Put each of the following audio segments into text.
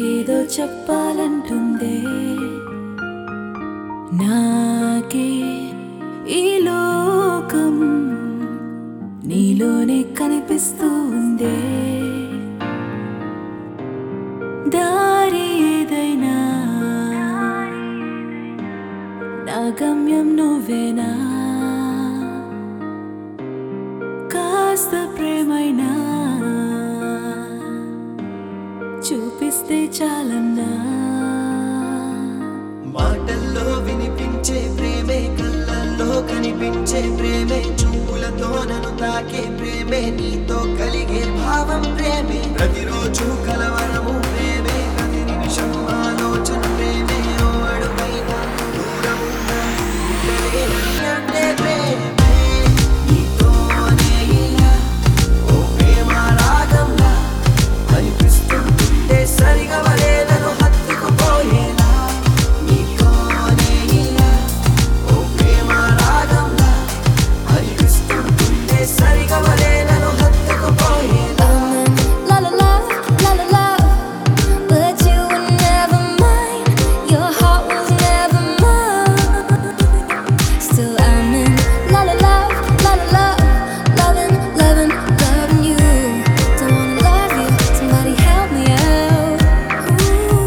నాకేదో చెప్పాలంటుందే నాకే ఈ లోకం నీలోనే కనిపిస్తూ ఉందే దారి ఏదైనా నా గమ్యం నువ్వేనా కాస్త ప్రేమైనా చూపిస్తే చాలన్నా మాటల్లో వినిపించే ప్రేమే కళ్ళల్లో కనిపించే ప్రేమే చూపులతో నన్ను తాకే ప్రేమే నీతో కలిగే భావం ప్రేమే ప్రతిరోజు కలవరము ప్రేమే ప్రతి నిమిషం ఆలోచన ప్రేమే ఓ అడుగైనా దూరమున్నా ఉండలేని అంటే ప్రేమే నీతోనే ఇలా ఓ ప్రేమ రాగంలా అనిపిస్తుంటే సరిగా వలేలను హత్తుకుపోయేలా నీతోనే ఇలా ఓ ప్రేమ రాగంలా అనిపిస్తుంటే సరిగా వలేలను హత్తుకుపోయేలా La la la, la la la. But you were never mine. Your heart was never mine. Still I'm in la la la, la la la. Loving, loving, loving you. Don't wanna love you. Somebody help me out. Ooh.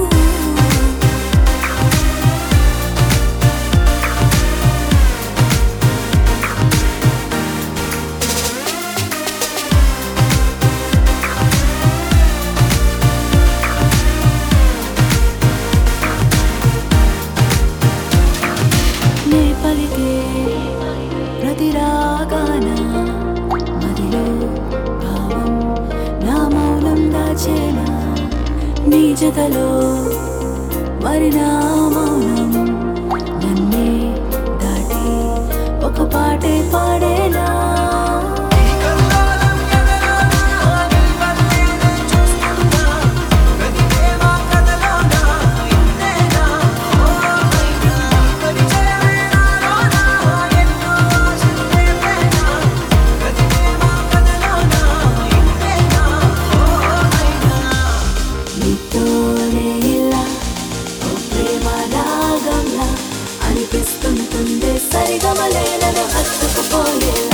నే పలికే ప్రతి రాగాన మదిలో భావం నా మౌనం దాచేనా నీ జతలో మరి నా మౌనం నన్నే దాటి ఒక పాటే పాడేలా కల్లోలం ఎదలోనా నీ వల్లేనే చూస్తున్నా ప్రతి ప్రేమ కథలోనా ఇంతేనా ఓ మైనా పరిచయమే నాలోనా ఎన్నో ఆశలు రేపేనా ప్రతి ప్రేమ కథలోనా ఇంతేనా ఓ మైనా నీతోనే ఇలా ఓ ప్రేమ రాగంలా అనిపిస్తుంటుంది సరిగమలేలను హత్తుకుపోయేలా